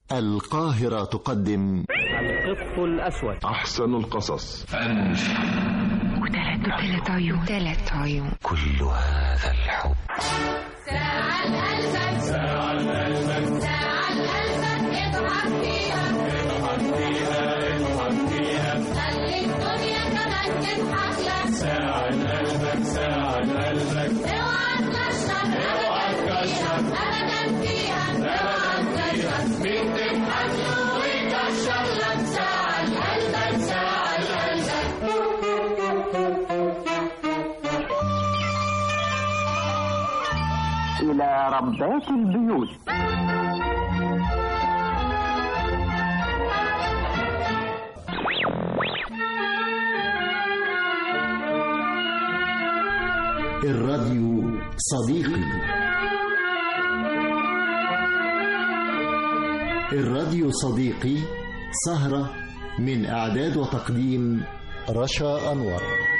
القاهرة تقدم القط الأسود أحسن القصص وثلاث وثلاث عيون ثلاث عيون كل هذا الحب ساعة قلبك ساعة قلبك ساعة قلبك اضحك فيها اضحك فيها اضحك فيها خلي الدنيا كمان تضحك لك ساعة قلبك ساعة قلبك اوعى تكشر اوعى تكشر ابدا فيها اوعى تكشر مين تضحك له ويكشر لك ساعة قلبك ساعة قلبك إلى ربات البيوت الراديو صديقي الراديو صديقي سهرة من إعداد وتقديم رشا أنور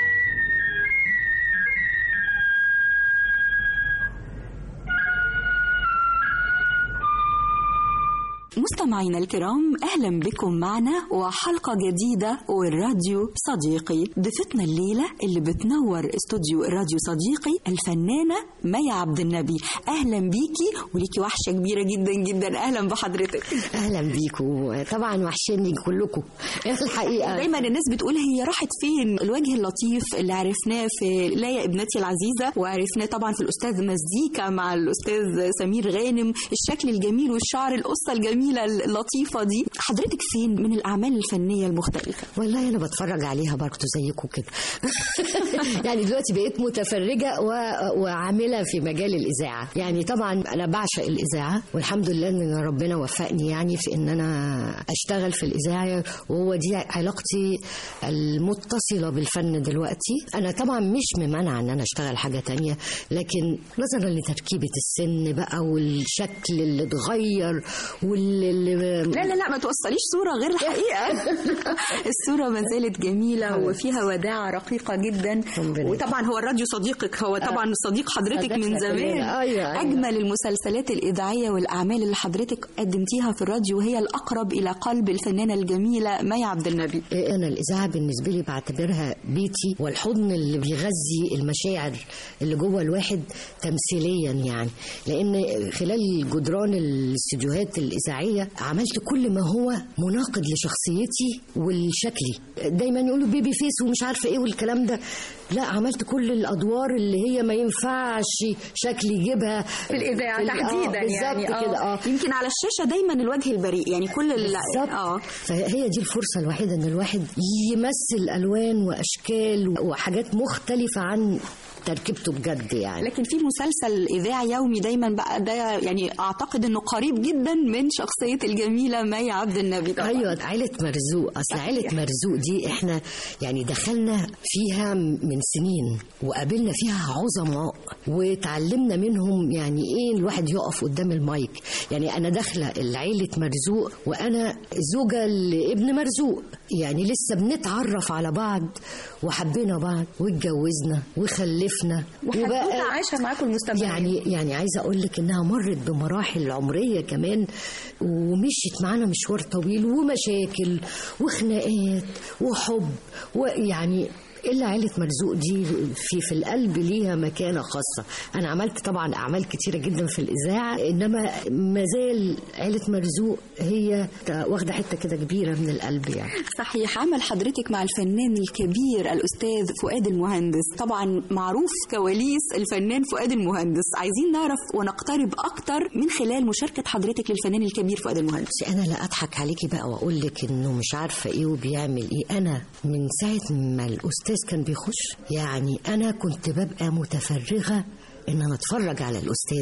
مستمعينا الكرام اهلا بكم معنا وحلقه جديده والراديو صديقي ضيفتنا الليله اللي بتنور استوديو الراديو صديقي الفنانه مي عبد النبي اهلا بيكي وليكي وحشه كبيره جدا جدا اهلا بحضرتك اهلا بيكم طبعا وحشني كلكم الحقيقه دايما الناس بتقول هي راحت فين الوجه اللطيف اللي عرفناه في لايا ابنتي العزيزه وعرفناه طبعا في الاستاذ مزيكا مع الاستاذ سمير غانم الشكل الجميل والشعر القصه الجميله اللطيفه دي حضرتك فين من الاعمال الفنيه المختلفه والله انا بتفرج عليها برضه زيكم كده يعني دلوقتي بقيت متفرجه و... وعامله في مجال الاذاعه يعني طبعا انا بعشق الاذاعه والحمد لله ان ربنا وفقني يعني في ان انا اشتغل في الاذاعه وهو دي علاقتي المتصله بالفن دلوقتي انا طبعا مش ممانعه ان انا اشتغل حاجه تانية لكن نظرا لتركيبه السن بقى والشكل اللي اتغير واللي لا لا لا ما توصليش صوره غير الحقيقه الصوره ما زالت جميله وفيها وداعه رقيقه جدا وطبعا هو الراديو صديقك هو طبعا صديق حضرتك من زمان أيوة أيوة. اجمل المسلسلات الاذاعيه والاعمال اللي حضرتك قدمتيها في الراديو هي الاقرب الى قلب الفنانه الجميله مي عبد النبي انا الاذاعه بالنسبه لي بعتبرها بيتي والحضن اللي بيغذي المشاعر اللي جوه الواحد تمثيليا يعني لان خلال جدران الاستديوهات الاذاعيه عملت كل ما هو مناقض لشخصيتي ولشكلي دايما يقولوا بيبي فيس ومش عارفه ايه والكلام ده لا عملت كل الادوار اللي هي ما ينفعش شكل يجيبها في الاذاعه في- تحديدا آه بالظبط يعني كده اه يمكن على الشاشه دايما الوجه البريء يعني كل ال- بالظبط اه فهي دي الفرصة الوحيدة ان الواحد يمثل الوان واشكال وحاجات مختلفة عن تركيبته بجد يعني لكن في مسلسل اذاعي يومي دايما بقى ده يعني اعتقد انه قريب جدا من شخصيه الجميله مي عبد النبي طبعا ايوه عيلة مرزوق اصل صحيح. عيلة مرزوق دي احنا يعني دخلنا فيها من سنين وقابلنا فيها عظماء وتعلمنا منهم يعني ايه الواحد يقف قدام المايك يعني انا داخله العيلة مرزوق وانا زوجة لابن مرزوق يعني لسه بنتعرف على بعض وحبينا بعض واتجوزنا وخلفنا وحدوته عايشه معاكم المستمعين يعني يعني عايزه اقول لك انها مرت بمراحل عمريه كمان ومشيت معانا مشوار طويل ومشاكل وخناقات وحب ويعني الا عيله مرزوق دي في في القلب ليها مكانه خاصه انا عملت طبعا اعمال كتيره جدا في الاذاعه انما ما زال عيله مرزوق هي واخده حته كده كبيره من القلب يعني صحيح عمل حضرتك مع الفنان الكبير الاستاذ فؤاد المهندس طبعا معروف كواليس الفنان فؤاد المهندس عايزين نعرف ونقترب اكتر من خلال مشاركه حضرتك للفنان الكبير فؤاد المهندس انا لا اضحك عليكي بقى واقول لك انه مش عارفه ايه وبيعمل ايه انا من ساعه ما الاستاذ كان بيخش يعني انا كنت ببقى متفرغه ان انا اتفرج على الاستاذ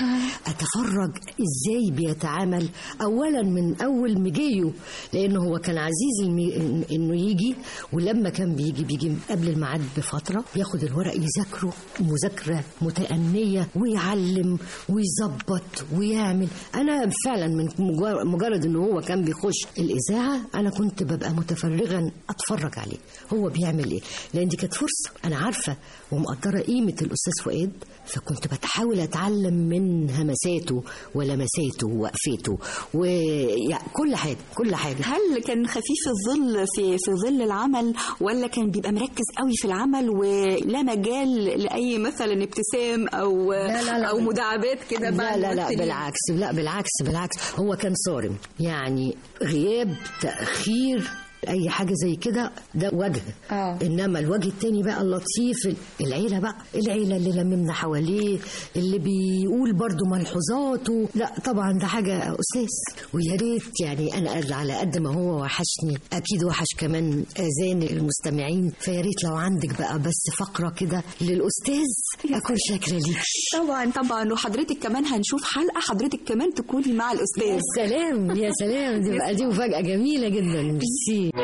اتفرج ازاي بيتعامل اولا من اول مجيه لانه هو كان عزيز المي... انه يجي ولما كان بيجي بيجي قبل الميعاد بفتره ياخد الورق يذاكره مذاكره متأنية ويعلم ويظبط ويعمل انا فعلا من مجر- مجرد ان هو كان بيخش الاذاعه انا كنت ببقى متفرغا اتفرج عليه هو بيعمل ايه لان دي كانت فرصه انا عارفه ومقدره قيمه الاستاذ فؤاد فكنت بتحاول اتعلم من همساته ولمساته ووقفته ويعني كل حاجه كل حاجه هل كان خفيف الظل في في ظل العمل ولا كان بيبقى مركز قوي في العمل ولا مجال لاي مثلا ابتسام او لا لا لا. او مداعبات كده لا بعد لا لا الممثلين؟ بالعكس لا بالعكس بالعكس هو كان صارم يعني غياب تأخير أي حاجة زي كده ده وجه آه. إنما الوجه التاني بقى اللطيف العيلة بقى العيلة اللي لممنا حواليه اللي بيقول برضو ملحوظاته لا طبعا ده حاجة أساس ويا ريت يعني أنا قد- على قد ما هو وحشني أكيد وحش كمان آذان المستمعين فيا ريت لو عندك بقى بس فقرة كده للأستاذ أكون شاكرة ليكي طبعا طبعا وحضرتك كمان هنشوف حلقه حضرتك كمان تكوني مع يا الاستاذ سلام يا سلام دي بقى دي مفاجأة جميلة جدا ميرسي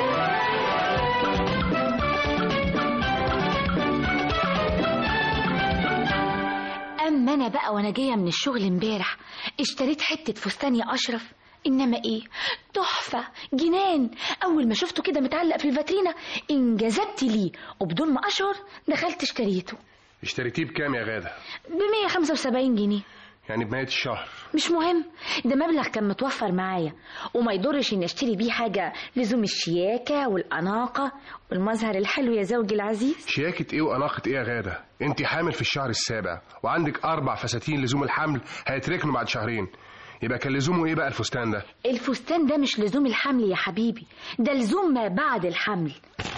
اما انا بقى وانا جايه من الشغل امبارح اشتريت حته فستان يا اشرف انما ايه تحفه جنان اول ما شفته كده متعلق في الفاترينا انجذبت ليه وبدون ما اشعر دخلت اشتريته اشتريتيه بكام يا غادة؟ ب 175 جنيه يعني بنهاية الشهر مش مهم ده مبلغ كان متوفر معايا وما يضرش اني اشتري بيه حاجه لزوم الشياكه والاناقه والمظهر الحلو يا زوجي العزيز شياكة ايه وأناقة ايه يا غادة؟ انت حامل في الشهر السابع وعندك أربع فساتين لزوم الحمل هيتركنوا بعد شهرين يبقى كان لزومه ايه بقى الفستان ده؟ الفستان ده مش لزوم الحمل يا حبيبي ده لزوم ما بعد الحمل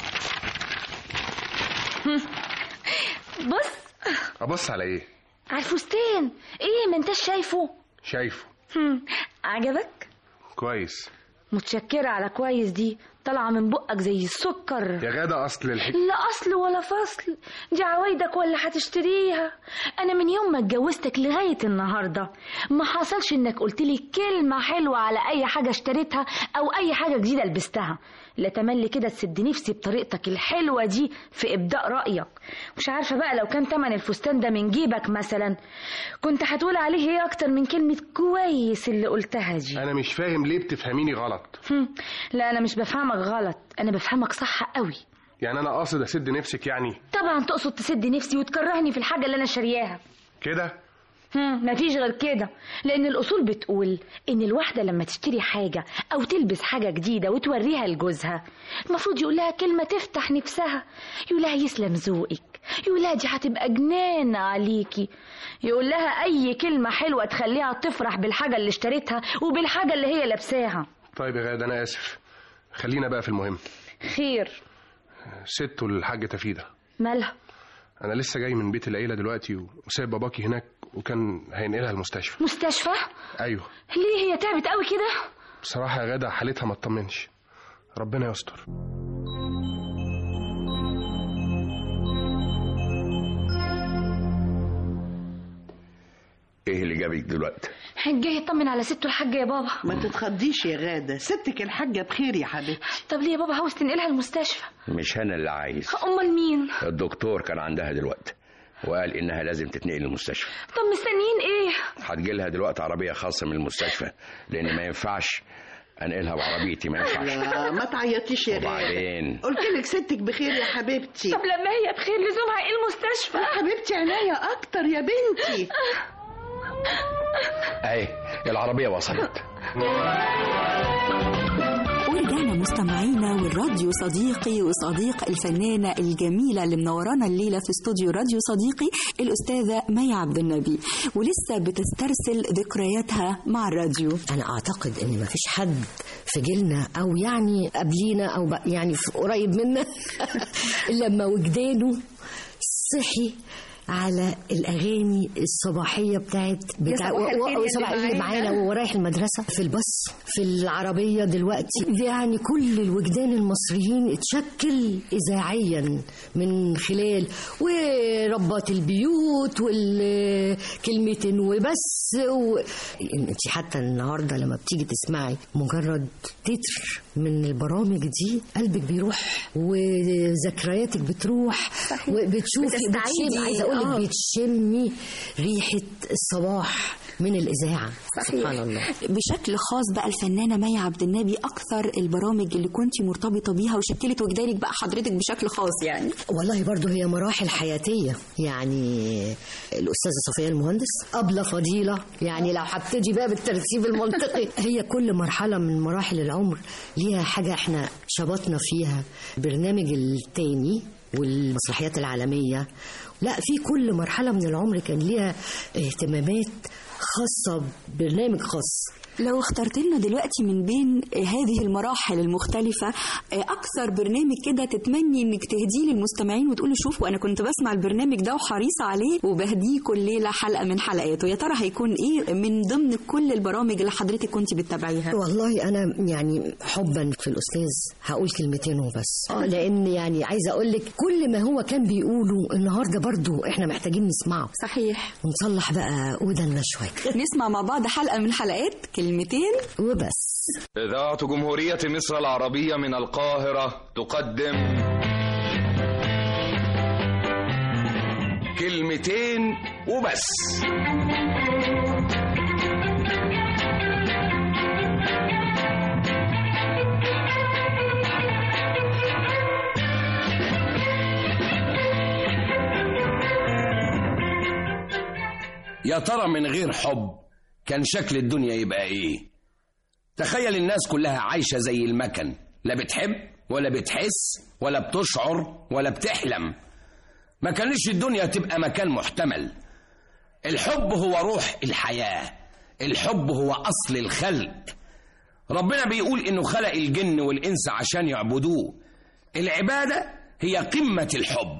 بص أبص على ايه؟ على الفستان ايه ما انتش شايفه شايفه هم، عجبك كويس متشكرة على كويس دي طالعة من بقك زي السكر يا غادة أصل الحك... لا أصل ولا فصل دي عوايدك ولا هتشتريها أنا من يوم ما اتجوزتك لغاية النهاردة ما حصلش إنك قلت لي كلمة حلوة على أي حاجة اشتريتها أو أي حاجة جديدة لبستها لا تملي كده تسد نفسي بطريقتك الحلوة دي في إبداء رأيك مش عارفة بقى لو كان تمن الفستان ده من جيبك مثلا كنت هتقول عليه ايه أكتر من كلمة كويس اللي قلتها دي أنا مش فاهم ليه بتفهميني غلط هم، لا أنا مش بفهمك غلط أنا بفهمك صح قوي يعني أنا قاصد أسد نفسك يعني طبعا تقصد تسد نفسي وتكرهني في الحاجة اللي أنا شارياها كده؟ هم، مفيش غير كده لأن الأصول بتقول إن الواحدة لما تشتري حاجة أو تلبس حاجة جديدة وتوريها لجوزها المفروض يقول لها كلمة تفتح نفسها يقول لها يسلم ذوقك يقول لها دي هتبقى جنان عليكي يقول لها أي كلمة حلوة تخليها تفرح بالحاجة اللي اشتريتها وبالحاجة اللي هي لابساها طيب يا غادة أنا آسف خلينا بقى في المهم خير ست والحاجة تفيدة مالها أنا لسه جاي من بيت العيلة دلوقتي وسايب باباكي هناك وكان هينقلها المستشفى مستشفى أيوه ليه هي تعبت قوي كده بصراحة يا غادة حالتها ما تطمنش ربنا يستر ايه اللي جابك دلوقتي جاي يطمن على سته الحاجة يا بابا ما تتخضيش يا غادة ستك الحاجة بخير يا حبيبتي طب ليه يا بابا عاوز تنقلها المستشفى مش انا اللي عايز أمال مين الدكتور كان عندها دلوقتي وقال انها لازم تتنقل المستشفى طب مستنيين ايه هتجيلها دلوقتي عربيه خاصه من المستشفى لان ما ينفعش انقلها بعربيتي ما ينفعش لا ما تعيطيش يا غادة وبعدين قلت لك ستك بخير يا حبيبتي طب لما هي بخير لزومها ايه المستشفى يا حبيبتي عناية أكتر يا بنتي اهي العربيه وصلت ورجعنا مستمعينا والراديو صديقي وصديق الفنانة الجميلة اللي منورانا الليلة في استوديو راديو صديقي الأستاذة مي عبد النبي ولسه بتسترسل ذكرياتها مع الراديو انا اعتقد ان ما فيش حد في جيلنا او يعني قبلينا او بق- يعني في قريب منا لما وجدانه صحي على الاغاني الصباحيه بتاعت بتاع صباح الخير يا اللي صباح اللي معانا. معانا وهو رايح المدرسه في الباص في العربيه دلوقتي يعني كل الوجدان المصريين اتشكل اذاعيا من خلال وربات البيوت والكلمتين وبس و... انت حتى النهارده لما بتيجي تسمعي مجرد تتر من البرامج دي قلبك بيروح وذكرياتك بتروح وبتشوفي بتستعيدي، بتشمي عايزه اقول آه. لك بتشمي ريحه الصباح من الاذاعه سبحان الله بشكل خاص بقى الفنانه مي عبد النبي اكثر البرامج اللي كنت مرتبطه بيها وشكلت وجدانك بقى حضرتك بشكل خاص يعني والله برضو هي مراحل حياتية يعني الأستاذة صفية المهندس أبلة فضيلة يعني لو هبتدي بقى بالترتيب المنطقي هي كل مرحلة من مراحل العمر ليها حاجة احنا شبطنا فيها برنامج التاني والمسرحيات العالمية لا في كل مرحلة من العمر كان ليها اهتمامات خاصة ببرنامج خاص لو اخترت لنا دلوقتي من بين هذه المراحل المختلفة أكثر برنامج كده تتمني إنك تهديه للمستمعين وتقولوا شوفوا أنا كنت بسمع البرنامج ده وحريصة عليه وبهديه كل ليلة حلقة من حلقاته يا ترى هيكون إيه من ضمن كل البرامج اللي حضرتك كنت بتتابعيها؟ والله أنا يعني حبا في الأستاذ هقول كلمتين وبس اه لأن يعني عايزة أقول لك كل ما هو كان بيقوله النهاردة برضو إحنا محتاجين نسمعه صحيح ونصلح بقى ودنا شوية نسمع مع بعض حلقة من حلقات كلمتين وبس إذاعة جمهورية مصر العربية من القاهرة تقدم كلمتين وبس يا ترى من غير حب كان شكل الدنيا يبقى ايه تخيل الناس كلها عايشة زي المكن لا بتحب ولا بتحس ولا بتشعر ولا بتحلم ما كانش الدنيا تبقى مكان محتمل الحب هو روح الحياة الحب هو أصل الخلق ربنا بيقول إنه خلق الجن والإنس عشان يعبدوه العبادة هي قمة الحب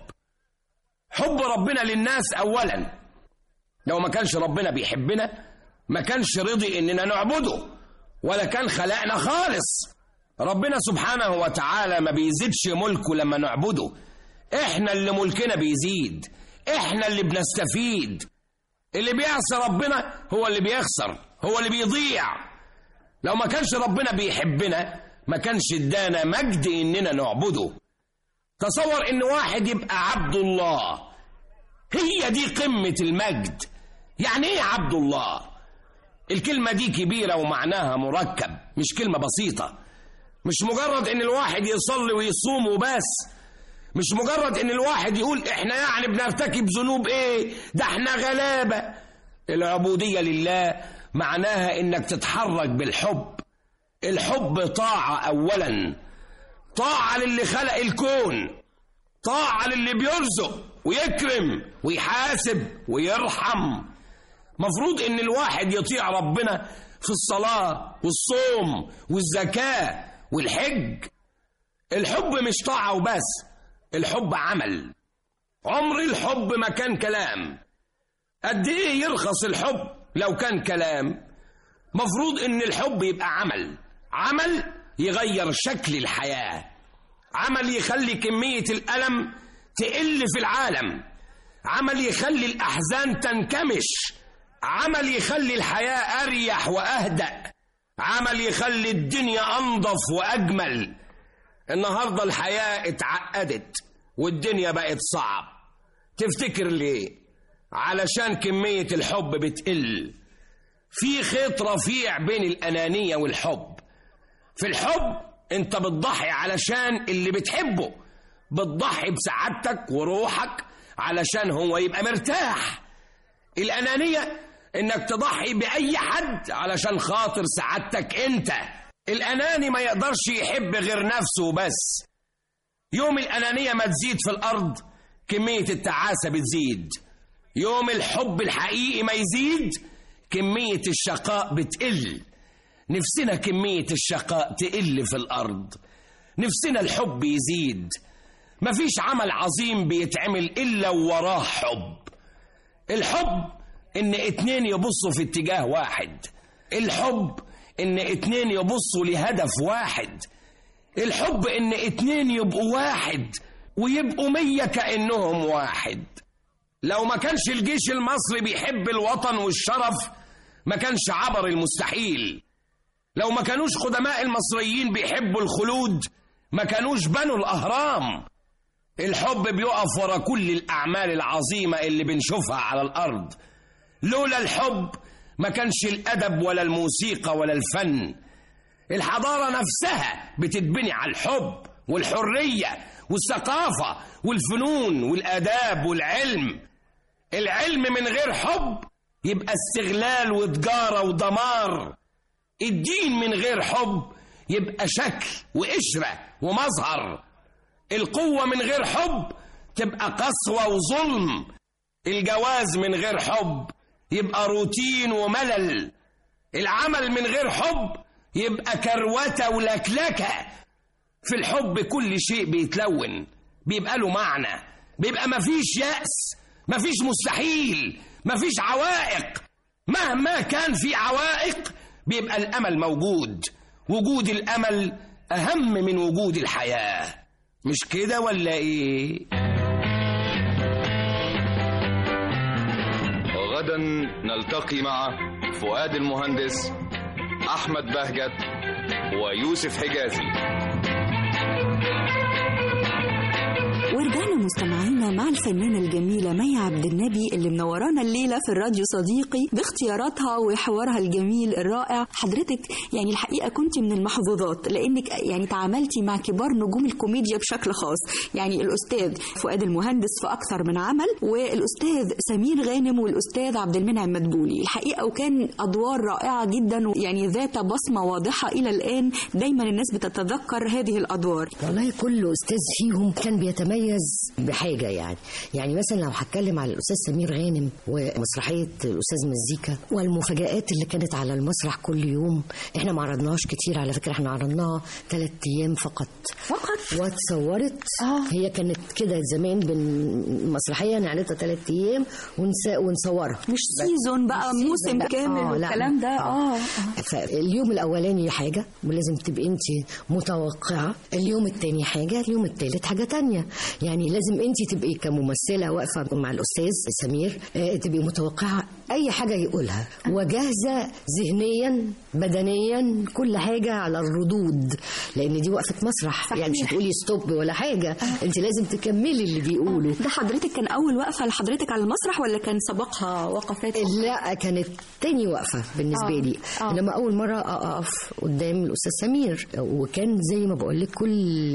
حب ربنا للناس أولا لو ما كانش ربنا بيحبنا ما كانش رضي إننا نعبده ولا كان خلقنا خالص ربنا سبحانه وتعالى ما بيزيدش ملكه لما نعبده احنا اللي ملكنا بيزيد احنا اللي بنستفيد اللي بيعصي ربنا هو اللي بيخسر هو اللي بيضيع لو ما كانش ربنا بيحبنا ما كانش ادانا مجد اننا نعبده تصور ان واحد يبقى عبد الله هي دي قمة المجد يعني ايه عبد الله الكلمة دي كبيرة ومعناها مركب مش كلمة بسيطة مش مجرد ان الواحد يصلي ويصوم وبس مش مجرد ان الواحد يقول احنا يعني بنرتكب ذنوب ايه ده احنا غلابة العبودية لله معناها انك تتحرك بالحب الحب طاعة اولا طاعة للي خلق الكون طاعة للي بيرزق ويكرم ويحاسب ويرحم مفروض ان الواحد يطيع ربنا في الصلاة والصوم والزكاة والحج الحب مش طاعة وبس الحب عمل عمر الحب ما كان كلام قد ايه يرخص الحب لو كان كلام مفروض ان الحب يبقى عمل عمل يغير شكل الحياة عمل يخلي كمية الألم تقل في العالم عمل يخلي الأحزان تنكمش عمل يخلي الحياة أريح وأهدأ عمل يخلي الدنيا أنظف وأجمل النهاردة الحياة اتعقدت والدنيا بقت صعب تفتكر ليه علشان كمية الحب بتقل في خيط رفيع بين الأنانية والحب في الحب انت بتضحي علشان اللي بتحبه بتضحي بسعادتك وروحك علشان هو يبقى مرتاح الأنانية انك تضحي بأي حد علشان خاطر سعادتك انت الأناني ما يقدرش يحب غير نفسه بس يوم الأنانية ما تزيد في الأرض كمية التعاسة بتزيد يوم الحب الحقيقي ما يزيد كمية الشقاء بتقل نفسنا كمية الشقاء تقل في الأرض نفسنا الحب يزيد مفيش عمل عظيم بيتعمل إلا وراه حب الحب إن اتنين يبصوا في اتجاه واحد الحب إن اتنين يبصوا لهدف واحد الحب إن اتنين يبقوا واحد ويبقوا مية كأنهم واحد لو ما كانش الجيش المصري بيحب الوطن والشرف ما كانش عبر المستحيل لو ما كانوش قدماء المصريين بيحبوا الخلود ما كانوش بنوا الأهرام الحب بيقف ورا كل الأعمال العظيمة اللي بنشوفها على الأرض لولا الحب ما كانش الأدب ولا الموسيقى ولا الفن الحضارة نفسها بتتبني على الحب والحرية والثقافة والفنون والآداب والعلم العلم من غير حب يبقى استغلال وتجارة ودمار الدين من غير حب يبقى شكل وقشرة ومظهر القوة من غير حب تبقى قسوة وظلم الجواز من غير حب يبقى روتين وملل العمل من غير حب يبقى كروتة ولكلكة في الحب كل شيء بيتلون بيبقى له معنى بيبقى مفيش يأس مفيش مستحيل مفيش عوائق مهما كان في عوائق بيبقى الأمل موجود وجود الأمل أهم من وجود الحياة مش كده ولا إيه؟ غدا نلتقي مع فؤاد المهندس أحمد بهجت ويوسف حجازي ورجعنا مستمعينا مع الفنانة الجميلة مي عبد النبي اللي منورانا الليلة في الراديو صديقي باختياراتها وحوارها الجميل الرائع حضرتك يعني الحقيقة كنت من المحظوظات لأنك يعني تعاملتي مع كبار نجوم الكوميديا بشكل خاص يعني الأستاذ فؤاد المهندس في أكثر من عمل والأستاذ سمير غانم والأستاذ عبد المنعم مدبولي الحقيقة وكان أدوار رائعة جدا يعني ذات بصمة واضحة إلى الآن دايما الناس بتتذكر هذه الأدوار والله كل استاذ فيهم كان بيتميز بحاجه يعني يعني مثلا لو هتكلم على الاستاذ سمير غانم ومسرحيه الاستاذ مزيكا والمفاجات اللي كانت على المسرح كل يوم احنا ما عرضناهاش كتير على فكره احنا عرضناها ثلاث ايام فقط فقط واتصورت آه. هي كانت كده زمان بالمسرحيه نعرضها ثلاث ايام ونس... ونصورها مش سيزون بقى موسم كامل والكلام ده اه فاليوم الاولاني حاجه ولازم تبقي انت متوقعه اليوم الثاني حاجه اليوم الثالث حاجه تانية يعني لازم انت تبقي كممثله واقفه مع الاستاذ سمير آه، تبقي متوقعه اي حاجه يقولها وجاهزه ذهنيا بدنيا كل حاجه على الردود لان دي وقفه مسرح صحيح. يعني مش هتقولي ستوب ولا حاجه انت لازم تكملي اللي بيقوله ده حضرتك كان أول وقفة لحضرتك على المسرح ولا كان سبقها وقفات لا كانت تاني وقفة بالنسبة آه. لي آه. إنما أول مرة أقف قدام الأستاذ سمير وكان زي ما بقول لك كل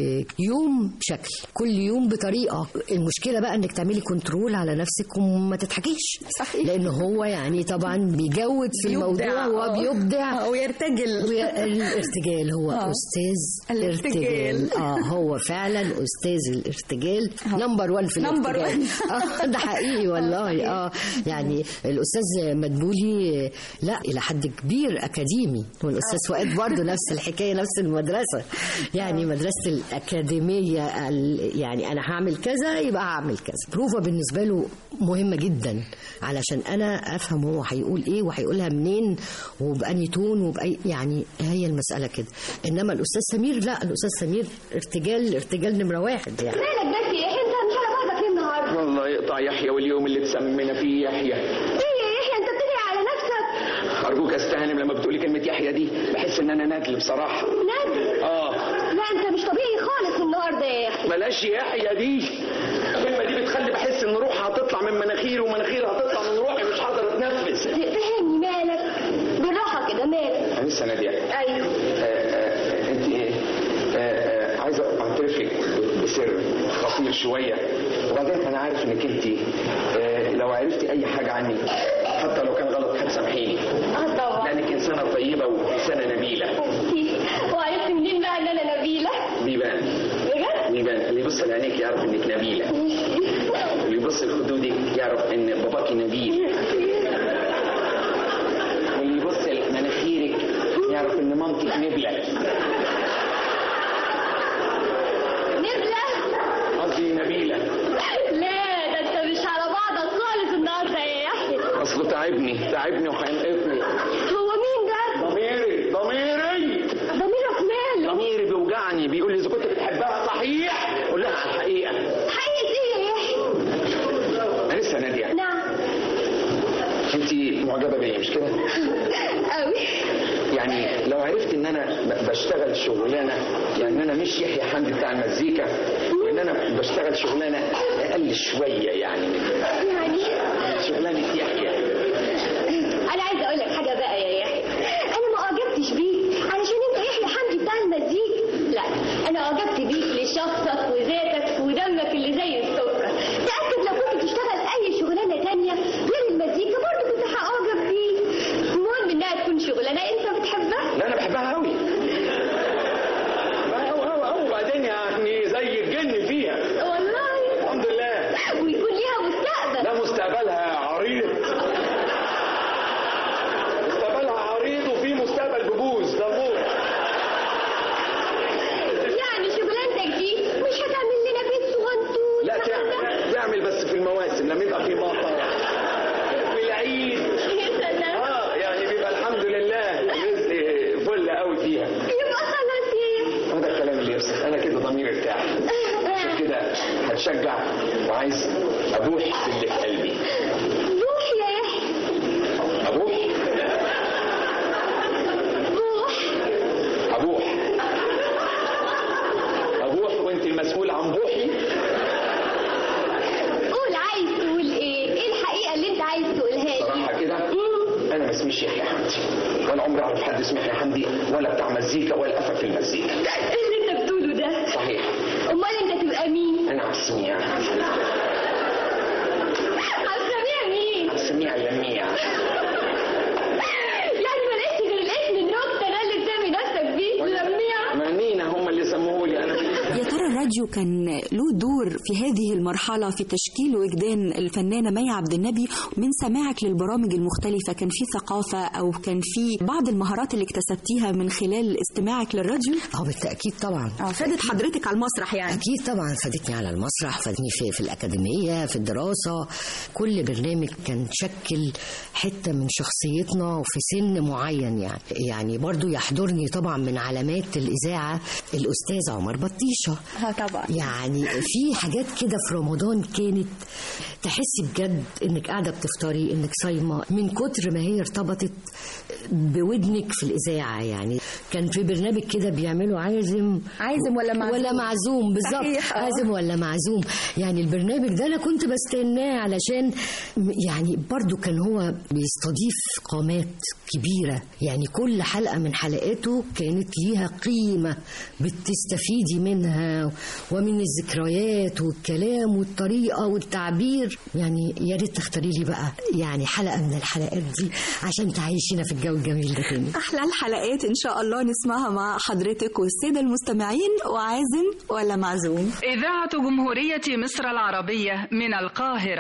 يوم بشكل كل يوم بطريقة المشكلة بقى إنك تعملي كنترول على نفسك وما تضحكيش صحيح. لأن هو يعني طبعا بيجود في الموضوع وبيبدع ويرتجل الارتجال هو آه. أستاذ الارتجال. ارتجال اه هو فعلا أستاذ الارتجال نمبر 1 في نمبر الارتجال one. آه، ده حقيقي والله اه يعني الاستاذ مدبولي لا الى حد كبير اكاديمي والاستاذ فؤاد برضه نفس الحكايه نفس المدرسه يعني مدرسه الاكاديميه ال- يعني انا هعمل كذا يبقى هعمل كذا بروفا بالنسبه له مهمه جدا علشان انا افهم هو هيقول ايه وهيقولها منين وبأني تون وبأي يعني هي المساله كده انما الاستاذ سمير لا الاستاذ سمير ارتجال ارتجال نمره واحد يعني مالك بس يا يحيى انت مش على بعضك ليه النهارده؟ والله يقطع يحيى واليوم اللي تسمينا فيه يحيى ايه يا يحيى انت بتدعي على نفسك؟ ارجوك استهانم لما بتقولي كلمه يحيى دي بحس ان انا ندل بصراحه ندل اه لا انت مش طبيعي خالص النهارده يا يحيى بلاش يحيى دي الكلمه دي بتخلي بحس ان روحي هتطلع من مناخيري ومناخيري هتطلع من روحي مش هقدر اتنفس فهمني مالك بالراحه كده مالك انا لسه ناديه ايوه انت ايه آه، آه، عايز اعترف لك بسر خطير شويه وبعدين انا عارف انك انت آه، لو عرفتي اي حاجه عني حتى لو كان غلط هتسامحيني اه طبعا لانك انسانه طيبه وانسانه نبيله وعرفت منين بقى ان انا نبيله؟ بيبان بجد؟ بيبان اللي يبص لعينيك يعرف انك نبيله اللي يبص لخدودك يعرف ان باباكي نبيل واللي يبص لمناخيرك يعرف ان مامتك نبله نبله؟ قصدي نبيله لا ده انت مش على بعضك خالص النهارده يا يحيى اصله تعبني تعبني وهينقفني هو مين ده؟ ضميري ضميري ضميرك ماله؟ ضميري بيوجعني بيقول لي اذا كنت بتحبها صحيح قول لها على الحقيقه حقيقة ايه يا يحيى؟ انا لسه ناديه نعم انت معجبه بيا مش كده قوي يعني لو عرفت ان انا ب- بشتغل شغلانه يعني ان انا مش يحيى حمدي بتاع المزيكا وان انا بشتغل شغلانه اقل شويه يعني من يعني شغلانه يحيى انا عايزه اقول لك حاجه المزيكا لا انا اعجبت بيك لشخصك وذاتك ودمك اللي زي السكر تاكد لو كنت تشتغل اي شغلانه تانية غير المزيكا برضه كنت هاعجب بيك المهم انها تكون شغلانه انت بتحبها لا انا بحبها قوي أو أو أو وبعدين يعني زي الجن فيها والله الحمد لله ويكون ليها مستقبل لا مستقبلها عريض مستقبلها عريض وفي مستقبل ببوز ده موت يعني شغلانتك دي مش هتعمل لنا بيت صغنطوط لا تعمل تعمل بس في المواسم لما يبقى في مطر في العيد اه يعني بيبقى الحمد لله رزق فل قوي فيها يبقى خلاص يا هذا الكلام اللي يفسد انا كده ضميري ارتاح عشان كده هتشجع وعايز ابوح باللي في قلبي روح يا يحيى ابوح روح ابوح ابوح وانت المسؤول عن بوحي قول عايز تقول ايه ايه الحقيقه اللي انت عايز تقولها لي صراحه كده انا ما اسميش يحيى حمدي ولا عمري اعرف حد اسمه يحيى حمدي ولا بتاع مزيكا ولا افهم في المزيكا ايه اللي انت بتقوله ده صحيح امال انت تبقى مين انا عبد السميع هتسميها مين عبد السميع اللميع يعني ما لقيتش غير الاسم النكته ده اللي تسمي نفسك بيه لميع ما مين هم اللي سموه لي انا يا ترى الراديو كان له دور في هذه المرحلة في تشكيل وجدان الفنانة مي عبد النبي من سماعك للبرامج المختلفة كان في ثقافة أو كان في بعض المهارات اللي اكتسبتيها من خلال استماعك للراديو؟ اه بالتاكيد طبعا اه فادت حضرتك على المسرح يعني اكيد طبعا فادتني على المسرح فادتني في, في الاكاديميه في الدراسه كل برنامج كان شكل حته من شخصيتنا وفي سن معين يعني يعني برضو يحضرني طبعا من علامات الاذاعه الاستاذ عمر بطيشه اه طبعا يعني في حاجات كده في رمضان كانت تحسي بجد انك قاعده بتفطري انك صايمه من كتر ما هي ارتبطت بودنك في الاذاعه يعني كان في برنامج كده بيعملوا عازم عازم ولا معزوم ولا معزوم بالظبط صحيح، آه. عازم ولا معزوم يعني البرنامج ده انا كنت بستناه علشان م- يعني برضو كان هو بيستضيف قامات كبيره يعني كل حلقه من حلقاته كانت ليها قيمه بتستفيدي منها ومن الذكريات والكلام والطريقه والتعبير يعني يا ريت تختاري لي بقى يعني حلقه من الحلقات دي عشان تعيشينا في الجو الجميل ده تاني أحلى الحلقات إن شاء الله نسمعها مع حضرتك والسادة المستمعين وعازم ولا معزوم إذاعة جمهورية مصر العربية من القاهرة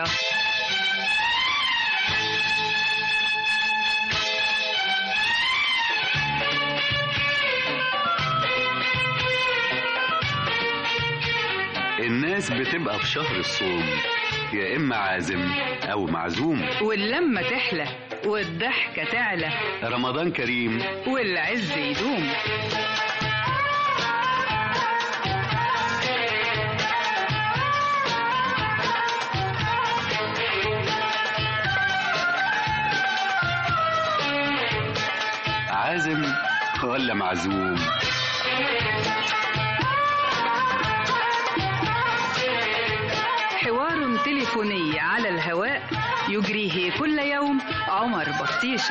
الناس بتبقى في شهر الصوم يا إما عازم أو معزوم واللمة تحلى والضحكة تعلى رمضان كريم والعز يدوم عازم ولا معزوم حوار تليفوني على الهواء يجريه كل يوم عمر بطيشة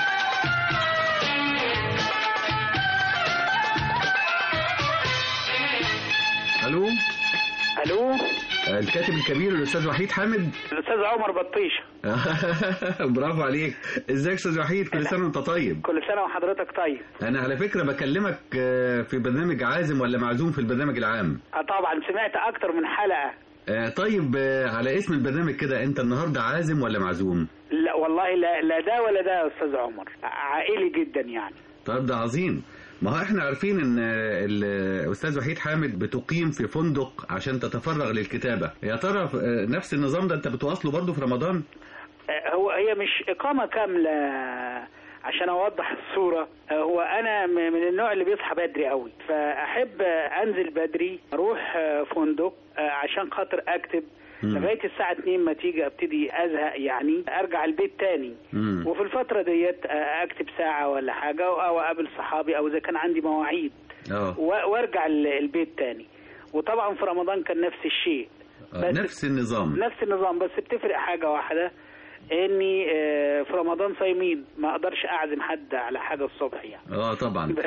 الو الو الكاتب الكبير الاستاذ وحيد حامد الاستاذ عمر بطيشه برافو عليك ازيك يا استاذ وحيد كل سنه وانت طيب كل سنه وحضرتك طيب انا على فكره بكلمك آه، في برنامج عازم ولا معزوم في البرنامج العام آه طبعا سمعت اكتر من حلقه آه، طيب آه، على اسم البرنامج كده انت النهارده عازم ولا معزوم لا والله لا لا ده ولا ده يا استاذ عمر عائلي جدا يعني طب ده عظيم ما هو احنا عارفين ان آه، الاستاذ وحيد حامد بتقيم في فندق عشان تتفرغ للكتابه يا ترى آه، نفس النظام ده انت بتواصله برضه في رمضان آه، هو هي مش اقامه كامله عشان اوضح الصوره آه، هو انا م- من النوع اللي بيصحى بدري قوي فاحب آه، انزل بدري اروح آه، فندق آه، عشان خاطر اكتب مم. لغايه الساعه 2 ما تيجي ابتدي ازهق يعني ارجع البيت تاني مم. وفي الفتره ديت آه، اكتب ساعه ولا حاجه او اقابل صحابي او اذا كان عندي مواعيد اه و- وارجع ال- البيت تاني وطبعا في رمضان كان نفس الشيء آه، نفس النظام نفس النظام بس بتفرق حاجه واحده اني آه، في رمضان صايمين ما اقدرش اعزم حد على حاجه الصبح يعني اه طبعا بس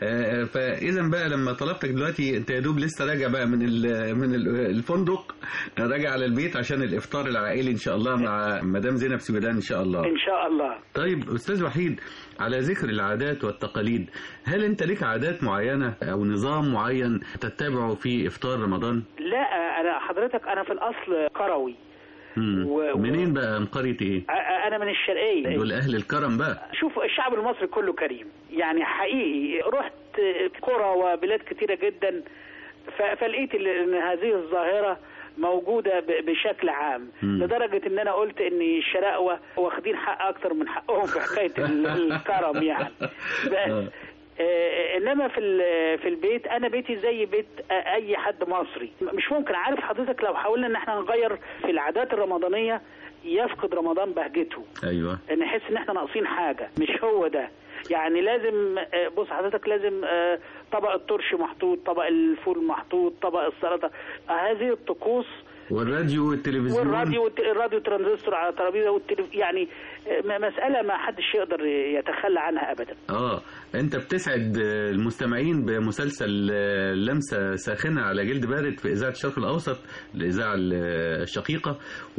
آه، فاذا بقى لما طلبتك دلوقتي انت يا دوب لسه راجع بقى من ال- من ال- الفندق راجع على البيت عشان الافطار العائلي ان شاء الله مع مدام زينب سويدان ان شاء الله ان شاء الله طيب استاذ وحيد على ذكر العادات والتقاليد هل انت لك عادات معينه او نظام معين تتبعه في افطار رمضان لا انا حضرتك انا في الاصل قروي مم. و- منين بقى من قريه ايه أ- أ- انا من الشرقيه دول اهل الكرم بقى شوف الشعب المصري كله كريم يعني حقيقي رحت قرى وبلاد كتيرة جدا ف- فلقيت ال- ان هذه الظاهرة موجودة ب- بشكل عام مم. لدرجة ان انا قلت ان الشراقوة واخدين حق اكتر من حقهم في حكاية ال- الكرم يعني بس آه، انما في ال- في البيت انا بيتي زي بيت آه، اي حد مصري مش ممكن عارف حضرتك لو حاولنا ان احنا نغير في العادات الرمضانيه يفقد رمضان بهجته ايوه نحس ان احنا ناقصين حاجه مش هو ده يعني لازم آه، بص حضرتك لازم آه، طبق الترش محطوط طبق الفول محطوط طبق السلطه آه، هذه الطقوس والراديو والتلفزيون والراديو والت- الراديو ترانزستور على ترابيزه والتلف يعني آه، م- مساله ما حدش يقدر يتخلى عنها ابدا اه انت بتسعد المستمعين بمسلسل لمسه ساخنه على جلد بارد في اذاعه الشرق الاوسط الاذاعه الشقيقه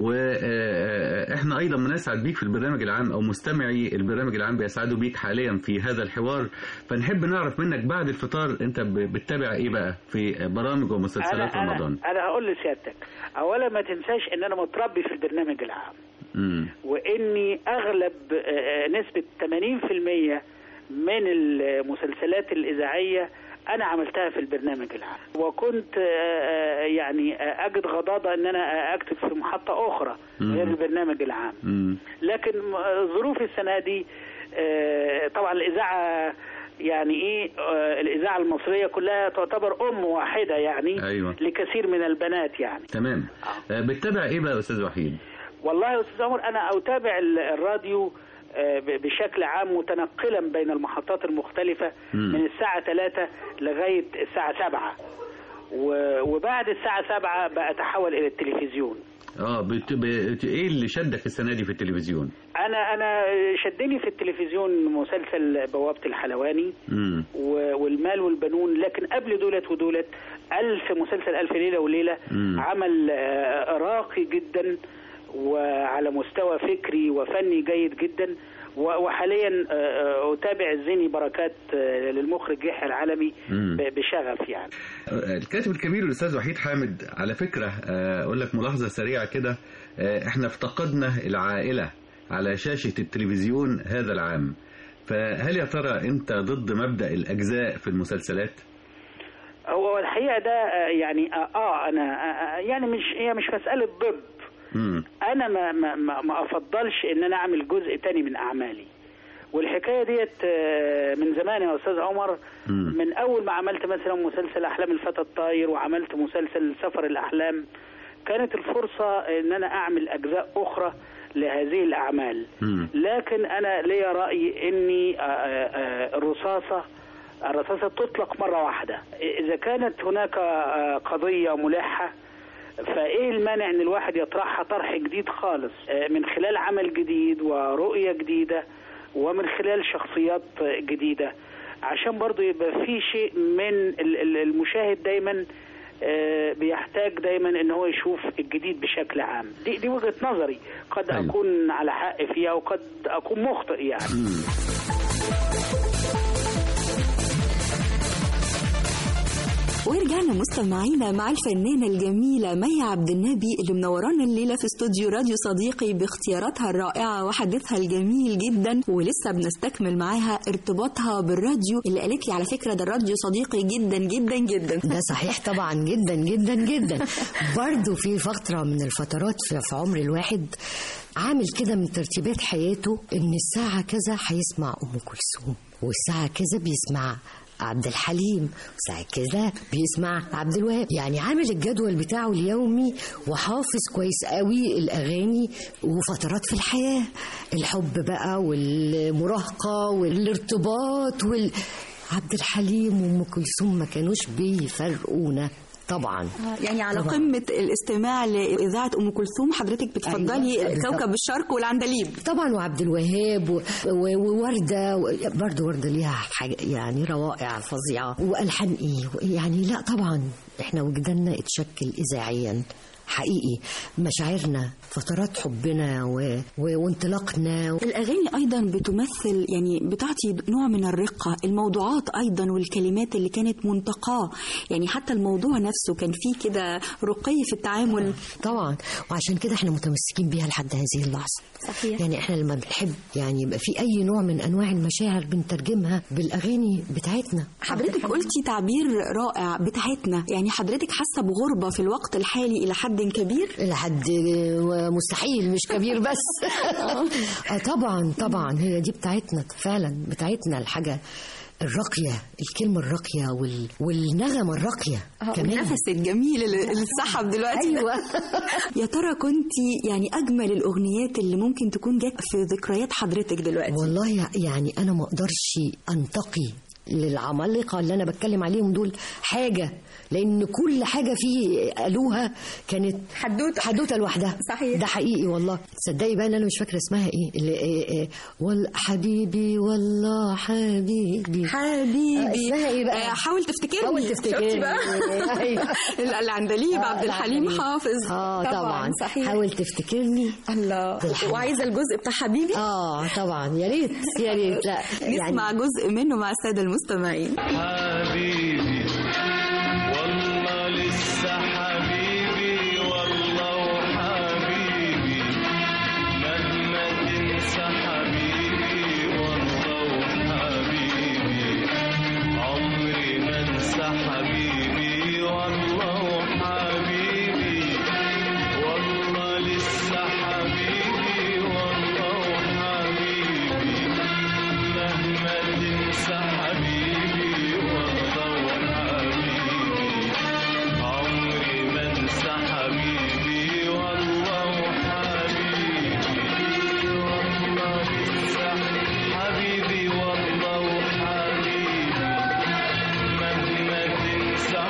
واحنا ايضا بنسعد بيك في البرنامج العام او مستمعي البرنامج العام بيسعدوا بيك حاليا في هذا الحوار فنحب نعرف منك بعد الفطار انت ب- بتتابع ايه بقى في برامج ومسلسلات أنا رمضان أنا, أنا هقول لسيادتك أولا ما تنساش إن أنا متربي في البرنامج العام امم وإني أغلب آه، نسبة 80% من المسلسلات الإذاعية أنا عملتها في البرنامج العام وكنت آه، آه، يعني آه، أجد غضاضة إن أنا آه، أكتب في محطة أخرى مم. غير البرنامج العام امم لكن م- ظروف السنة دي آه، طبعا الإذاعة يعني إيه آه، الإذاعة المصرية كلها تعتبر أم واحدة يعني ايوه لكثير من البنات يعني تمام آه، بتتابع ايه بقى يا استاذ وحيد والله يا استاذ عمر انا اتابع ال- الراديو آه، ب- بشكل عام متنقلا بين المحطات المختلفة مم. من الساعة 3 لغاية الساعة 7 و- وبعد الساعة 7 بقى اتحول الى التلفزيون اه بت... بت... ايه اللي شدك السنه دي في التلفزيون انا انا شدني في التلفزيون مسلسل بوابة الحلواني امم و- والمال والبنون لكن قبل دولت ودولت ألف مسلسل ألف ليلة وليلة مم. عمل آه، راقي جدا وعلى مستوى فكري وفني جيد جدا و- وحاليا آه، آه، أتابع الزيني بركات آه، للمخرج يحيى العالمي مم. ب- بشغف يعني الكاتب الكبير الاستاذ وحيد حامد على فكره آه، اقول لك ملاحظه سريعه كده آه، احنا افتقدنا العائله على شاشه التلفزيون هذا العام فهل يا ترى انت ضد مبدا الاجزاء في المسلسلات هو الحقيقة ده آه، يعني اه آه، أنا آه، آه، يعني مش هي مش مسألة ضد امم انا ما ما ما, ما افضلش ان انا اعمل جزء تاني من اعمالي والحكايه ديت آه، من زمان يا استاذ عمر مم. من اول ما عملت مثلا مسلسل احلام الفتى الطاير وعملت مسلسل سفر الاحلام كانت الفرصه ان انا اعمل اجزاء اخرى لهذه الاعمال مم. لكن انا ليا راي اني آه، آه، آه، الرصاصه الرصاصه تطلق مره واحده اذا كانت هناك آه، قضيه ملحه فايه المانع ان الواحد يطرحها طرح جديد خالص آه، من خلال عمل جديد ورؤية جديدة ومن خلال شخصيات آه، جديدة عشان برضو يبقى في شيء من ال- ال- المشاهد دايما آه، بيحتاج دايما ان هو يشوف الجديد بشكل عام دي دي وجهة نظري قد اكون على حق فيها وقد اكون مخطئ يعني ورجعنا مستمعينا مع الفنانة الجميلة مي عبد النبي اللي منورانا الليلة في استوديو راديو صديقي باختياراتها الرائعة وحديثها الجميل جدا ولسه بنستكمل معاها ارتباطها بالراديو اللي قالت لي على فكرة ده الراديو صديقي جدا جدا جدا ده صحيح طبعا جدا جدا جدا برضو في فترة من الفترات في في عمر الواحد عامل كده من ترتيبات حياته ان الساعة كذا هيسمع ام كلثوم والساعة كذا بيسمع عبد الحليم وساعة كذا بيسمع عبد الوهاب يعني عامل الجدول بتاعه اليومي وحافظ كويس قوي الأغاني وفترات في الحياة الحب بقى والمراهقة والارتباط وال... عبد الحليم وام كلثوم ما كانوش بيفرقونا طبعا يعني على طبعاً. قمة الاستماع لإذاعة أم كلثوم حضرتك بتفضلي أيوة، بالظبط. كوكب الشرق والعندليب طبعا وعبد الوهاب و- و- ووردة و- برضه وردة ليها حاجة يعني روائع فظيعة وألحان إيه يعني لا طبعا إحنا وجداننا اتشكل إذاعيا حقيقي مشاعرنا فترات حبنا و... و... وانطلاقنا الأغاني أيضا بتمثل يعني بتعطي نوع من الرقة الموضوعات أيضا والكلمات اللي كانت منتقاة يعني حتى الموضوع نفسه كان فيه كده رقي في التعامل طبعا وعشان كده احنا متمسكين بيها لحد هذه اللحظة صحيح. يعني احنا لما بنحب يعني يبقى في أي نوع من أنواع المشاعر بنترجمها بالأغاني بتاعتنا حضرتك قلتي تعبير رائع بتاعتنا يعني حضرتك حاسة بغربة في الوقت الحالي إلى حد كبير إلى حد مستحيل مش كبير بس آه طبعا طبعا هي دي بتاعتنا فعلا بتاعتنا الحاجة الراقية الكلمة الراقية وال... والنغمة الراقية كمان النفس الجميل اللي اللي اتسحب دلوقتي أيوة. يا ترى كنتي يعني أجمل الأغنيات اللي ممكن تكون جت في ذكريات حضرتك دلوقتي والله يعني أنا ما أقدرش أنتقي للعمالقة اللي أنا بتكلم عليهم دول حاجة لأن كل حاجة فيه قالوها كانت حدوتة حدوتة لوحدها صحيح ده حقيقي والله تصدقي بقى إن أنا مش فاكرة اسمها إيه اللي إيه إيه وال حبيبي والله حبيبي حبيبي آه، اسمها إيه بقى؟ آه، حاول تفتكرني حاول تفتكرني. شفتي بقى أيوة. العندليب آه، عبد الحليم العندليب. حافظ اه طبعا صحيح حاول تفتكرني الله بالحليم. وعايزه الجزء بتاع حبيبي اه طبعا يا ريت يا ريت لا نسمع جزء منه مع الساده المستمعين حبيبي والله لسه حبيبي والله وحبيبي مهما تنسى حبيبي والله وحبيبي عمري ما انسى حبيبي والله وحبيبي والله لسه حبيبي والله وحبيبي مهما تنسى حبيبي والله وحبيبي عمري ما انسى حبيبي والله وحبيبي والله لسه حبيبي والله وحبيبي مهما تنسى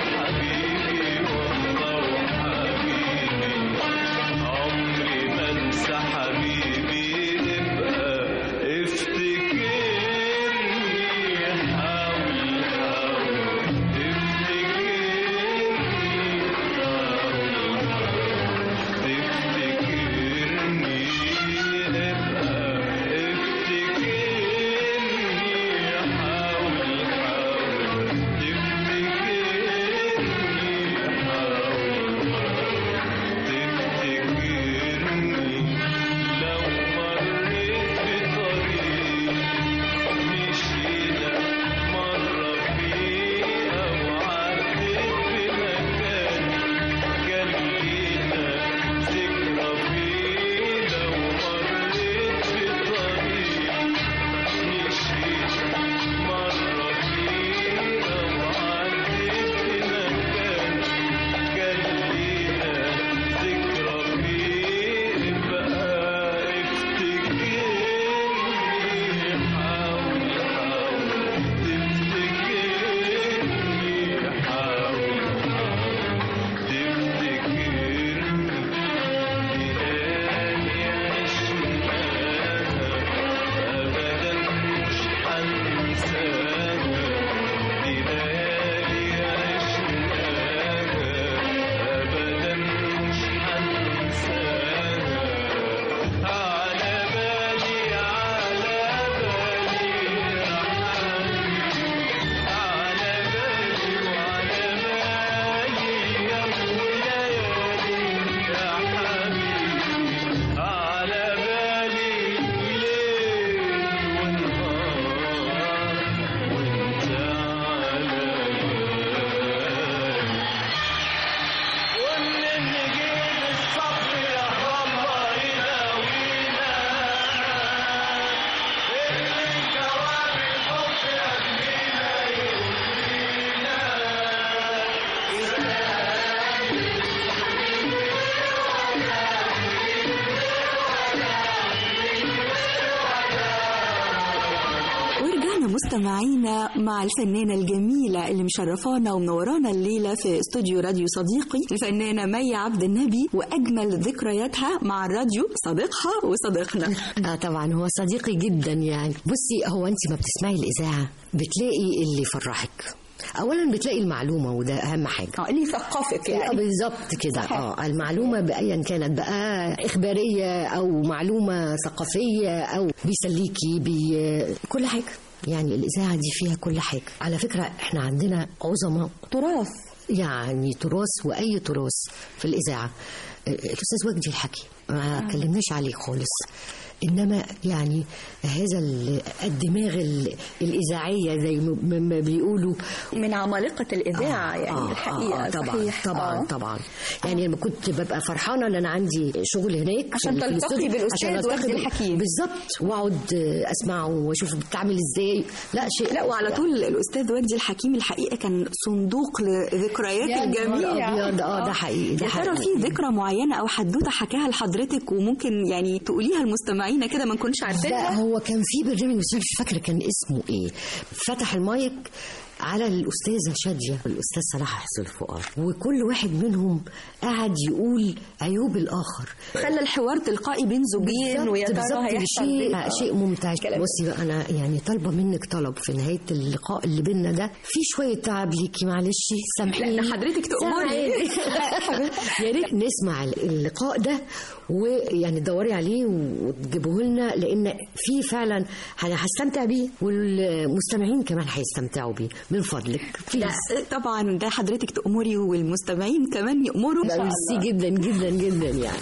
مستمعينا مع الفنانة الجميلة اللي مشرفانا ومنورانا الليلة في استوديو راديو صديقي الفنانة مي عبد النبي وأجمل ذكرياتها مع الراديو صديقها وصديقنا اه طبعا هو صديقي جدا يعني بصي هو انت ما بتسمعي الاذاعه بتلاقي اللي يفرحك اولا بتلاقي المعلومه وده اهم حاجه اه اللي يثقفك آه، يعني بالظبط كده اه المعلومه بايا كانت بقى اخباريه او معلومه ثقافيه او بيسليكي بي كل حاجه يعني الاذاعه دي فيها كل حاجه على فكره احنا عندنا عظماء تراث يعني تراث واي تراث في الاذاعه آه، الاستاذ وجدي الحكي ما كلمناش عليه خالص انما يعني هذا ال- الدماغ ال- الاذاعيه زي ما ما بيقولوا من عمالقه الاذاعه يعني آه الحقيقه آه طبعا صحيح طبعا آه. طبعا يعني لما كنت ببقى فرحانه ان انا عندي شغل هناك في عشان ال- في تلتقي الاستوديو، بالأستاذ عشان ألتقي وجدي بال- الحكيم. بالظبط واقعد اسمعه واشوف بتعمل ازاي لا شيء لا وعلى طول الاستاذ وجدي الحكيم الحقيقه كان صندوق لذكريات يا نهار الجميع أبيض، آه، ده حقيقي، ده يا ترى حقيقي. في ذكرى معينه او حدوته حكاها لحضرتك وممكن يعني تقوليها لمستمعينا كده ما نكونش لا عارفينها هو كان في برنامج بس أنا مش فاكره كان اسمه ايه فتح المايك على الاستاذه شاديه الاستاذ صلاح حسن الفقار وكل واحد منهم قعد يقول عيوب الاخر خلى الحوار تلقائي بين زوجين بالظبط- ويا ترى بالظبط هيحصل شيء إيه؟ شيء ممتع كلام. بصي بقى انا يعني طالبه منك طلب في نهايه اللقاء اللي بينا ده في شويه تعب ليكي معلش سامحيني لا، ده حضرتك تأمري. سامحيني. يا ريت نسمع اللقاء ده ويعني تدوري عليه وتجيبوه لنا لان في فعلا انا هستمتع بيه والمستمعين كمان هيستمتعوا بيه من فضلك لا بليز طبعا ده حضرتك تأمري والمستمعين كمان يأمروا لا ميرسي جدا جدا جدا يعني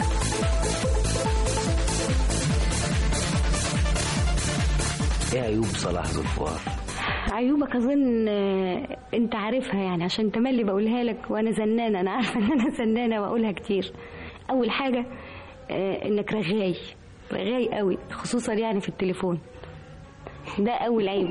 ايه عيوب صلاح ذو الفقار عيوبك اظن آه، انت عارفها يعني عشان تملي بقولها لك وانا زنانه انا عارفه ان انا زنانه واقولها كتير اول حاجه آه، انك رغاي رغاي قوي خصوصا يعني في التليفون ده اول عيب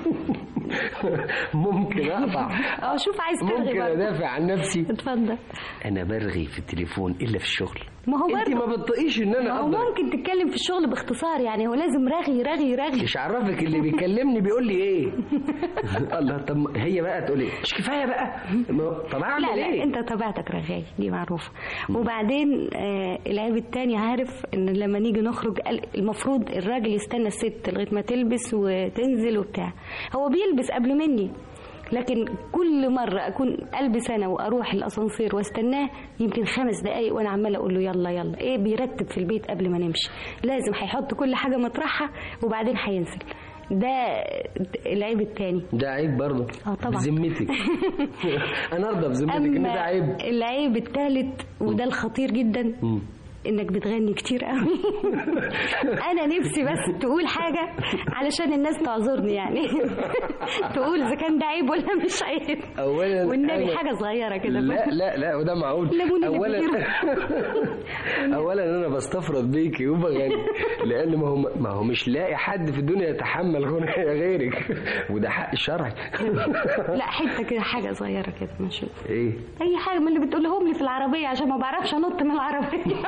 ممكن اقطع اه شوف عايز ترغي ممكن برضه. ادافع عن نفسي اتفضل انا برغي في التليفون الا في الشغل ما هو انت برضه ما بتطقيش ان انا ما هو افضل ممكن تتكلم في الشغل باختصار يعني هو لازم رغي رغي رغي مش عرفك اللي بيكلمني بيقول لي ايه الله طب ما هي بقى تقول ايه مش كفايه بقى ما- طب اعمل لا لا ايه انت طبيعتك رغاي دي معروفه وبعدين آه العيب التاني عارف ان لما نيجي نخرج قال- المفروض الراجل يستنى الست لغايه ما تلبس وتنزل وبتاع هو بيلبس قبل مني لكن كل مرة أكون ألبس أنا وأروح الأسانسير واستناه يمكن خمس دقايق وأنا عمالة أقول له يلا يلا إيه بيرتب في البيت قبل ما نمشي لازم هيحط كل حاجة مطرحها وبعدين هينزل ده العيب التاني ده عيب برضه اه طبعا بذمتك انا ارضى بذمتك ان ده عيب العيب الثالث وده الخطير جدا مم. انك بتغني كتير قوي انا نفسي بس تقول حاجه علشان الناس تعذرني يعني تقول اذا كان ده عيب ولا مش عيب اولا والنبي أنا- حاجه صغيره كده لا لا لا وده معقول ليمون اللي اولا اولا انا بستفرد بيكي وبغني لان ما هو ما هو مش لاقي حد في الدنيا يتحمل غنى غيرك وده حق شرعي لا حته كده حاجه صغيره كده ماشي ايه اي حاجه من اللي بتقولهم لي في العربيه عشان ما بعرفش انط من العربيه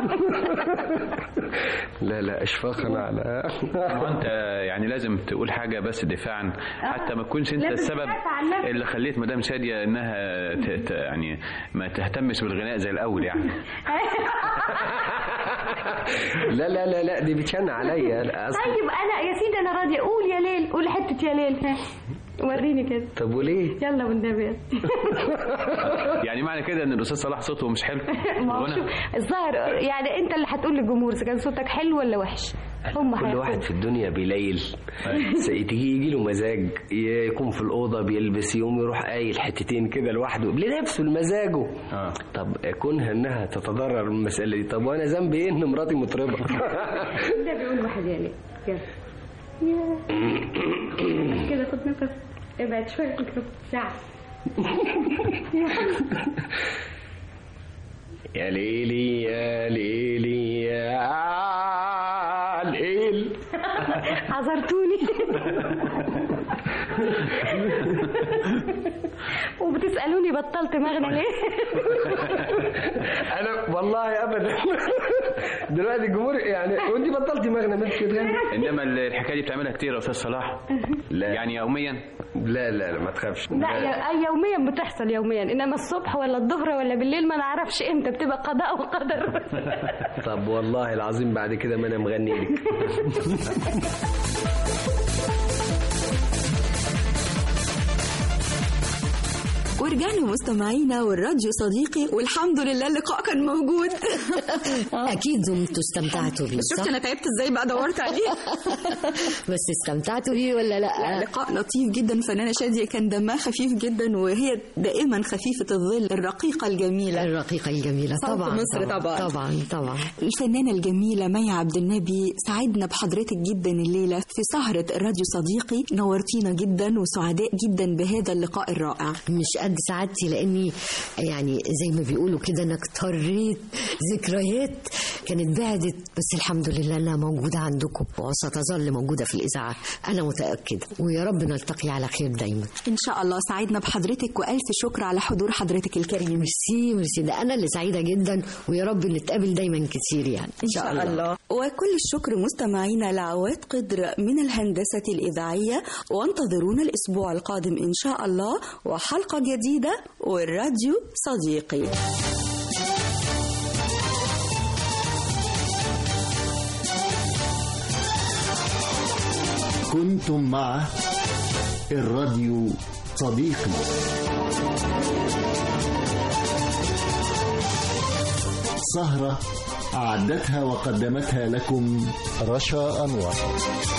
لا لا اشفاقا على هو انت يعني لازم تقول حاجه بس دفاعا حتى ما تكونش انت لازم السبب تدافع عن نفسك. اللي خليت مدام شاديه انها ت... ت... يعني ما تهتمش بالغناء زي الاول يعني لا لا لا لا دي بتشن عليا لا، أصل طيب انا يا سيدي انا راضيه قول يا ليل قول حته يا ليل ها وريني كده طب وليه يلا والنبي يعني معنى كده ان الاستاذ صلاح صوته مش حلو ما هو الغنى؟ شوف الظاهر يعني انت اللي هتقول للجمهور اذا كان صوتك حلو ولا وحش هم كل هيحكموا. واحد في الدنيا بيليل تيجي يجي له مزاج يكون في الاوضه بيلبس يوم يروح قايل حتتين كده لوحده لنفسه لمزاجه طب كونها انها تتضرر من المساله دي طب وانا ذنبي ايه ان مراتي مطربه ده بيقول واحد يا ليل يلا يا. كده خد نفس ابعد شويه كده ساعه يا ليلي يا ليلي يا ليل عذرتوني وبتسالوني بطلت مغنى ليه انا والله ابدا دلوقتي الجمهور يعني وانت بطلتي مغنى ما انت بتغني انما الحكايه دي بتعملها كتير يا استاذ صلاح لا يعني يوميا لا لا لا ما تخافش لا يا- يوميا بتحصل يوميا انما الصبح ولا الظهر ولا بالليل ما نعرفش امتى بتبقى قضاء وقدر طب والله العظيم بعد كده ما انا مغني لك ورجعنا مستمعينا والراديو صديقي والحمد لله اللقاء كان موجود اكيد دمتوا استمتعتوا بيه شفت صح؟ انا تعبت ازاي بقى دورت عليه بس استمتعتوا بيه ولا لا لا لقاء لطيف جدا فنانة شادية كان دمها خفيف جدا وهي دائما خفيفة الظل الرقيقة الجميلة الرقيقة الجميلة صوت طبعا مصر طبعا طبعا طبعا الفنانة الجميلة مي عبد النبي سعدنا بحضرتك جدا الليلة في سهرة الراديو صديقي نورتينا جدا وسعداء جدا بهذا اللقاء الرائع مش قد سعادتي لاني يعني زي ما بيقولوا كده انا اكتريت ذكريات كانت بعدت بس الحمد لله انها موجوده عندكم وستظل موجوده في الاذاعه انا متاكده ويا رب نلتقي على خير دايما إن شاء الله سعدنا بحضرتك وألف شكر على حضور حضرتك الكريم ميرسي ميرسي ده انا اللي سعيده جدا ويا رب نتقابل دايما كتير يعني إن شاء الله وكل الشكر مستمعينا لعواد قدر من الهندسة الإذاعية وانتظرونا الأسبوع القادم إن شاء الله وحلقة جديدة والراديو صديقي كنتم مع الراديو صديقي سهرة أعدتها وقدمتها لكم رشا أنور